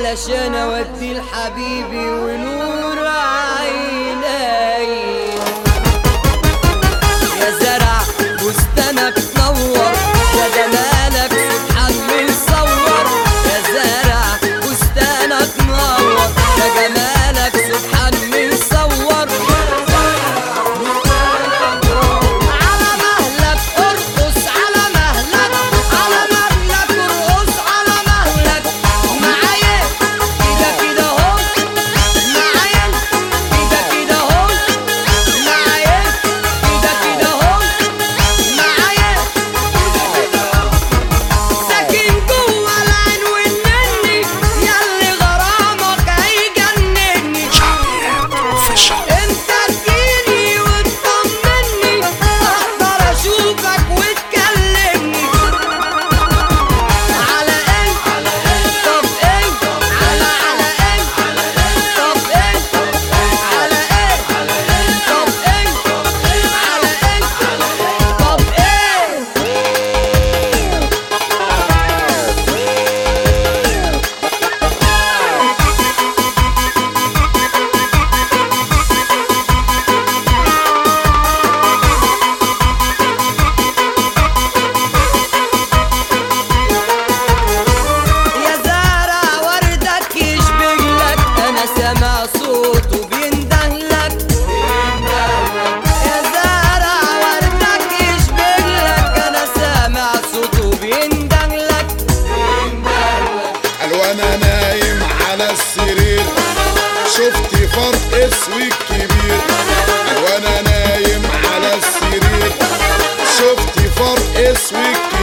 علشان اودي لحبيبي ونور عيني يا زرع بستانك نور يا جمالك سبحان من صور يا زرع بستانك نور يا جمالك سبحان من صور على مهلك ارقص على مهلك على مهلك ارقص على مهلك معايا كده كده اهو معايا كده كده اهو معايا كده كده اهو معايا ساكن جوه العين والنني ياللي غرامك هيجنني انت تجيني وتطمني اقدر اشوفك وتكلمني على ايه طب ايه على على ايه طب ايه على ايه طب ايه على ايه طب ايه يا زارع وردك يشبهلك انا سامع صوته بيندهلك يا زارع وردك يشبهلك انا سامع صوته بيندهلك قال وانا نايم على السرير شفت فرق اسود كبير قال وانا نايم على السرير شفت فرق اسود كبير